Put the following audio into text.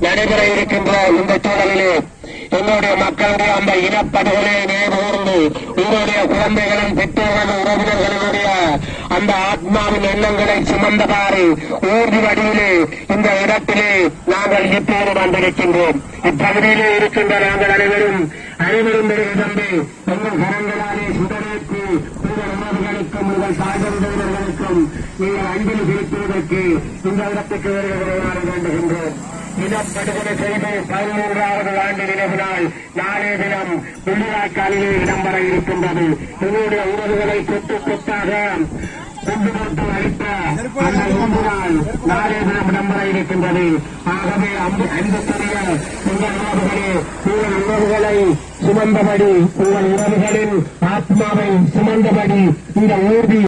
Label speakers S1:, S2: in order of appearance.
S1: நடைபெற இருக்கின்ற இந்த சூழலிலே எங்களுடைய மக்களுடைய அந்த இனப்படுகொலை நினைவுகூர்ந்து உங்களுடைய குழந்தைகளின் பெற்றோர்கள் உறவினர்களுடைய அந்த ஆத்மாவின் எண்ணங்களை சுமந்தவாறு ஊர்தி வடிவிலே இந்த இடத்திலே நாங்கள் இப்போது வந்திருக்கின்றோம் இப்பகுதியிலே இருக்கின்ற நாங்கள் அனைவரும் அனைவரும் தம்பி உங்கள் கரங்களாலே சுடரேற்று உங்கள் உறவுகளுக்கும் உங்கள் தாய்தந்தர்களுக்கும் நீங்கள் அன்பு செலுத்துவதற்கு இந்த இடத்துக்கு வருகிறவர்களாக வேண்டுகின்றோம் இனப்படுகொலை செய்து பதிமூன்றாவது ஆண்டு நினைவு நாள் நாளைய தினம் முள்ளிவாய்க்காலிலே இடம்பெற இருக்கின்றது உங்களுடைய உறவுகளை கொத்து கொத்தாக கொண்டு போட்டு அளித்த அந்த மூன்று நாள் நாளைய தினம் இடம்பெற இருக்கின்றது ஆகவே அன்பு அன்புக்குரிய உங்கள் உறவுகளே உங்கள் உறவுகளை சுமந்தபடி உங்கள் உறவுகளின் ஆத்மாவை சுமந்தபடி இந்த ஊர்தி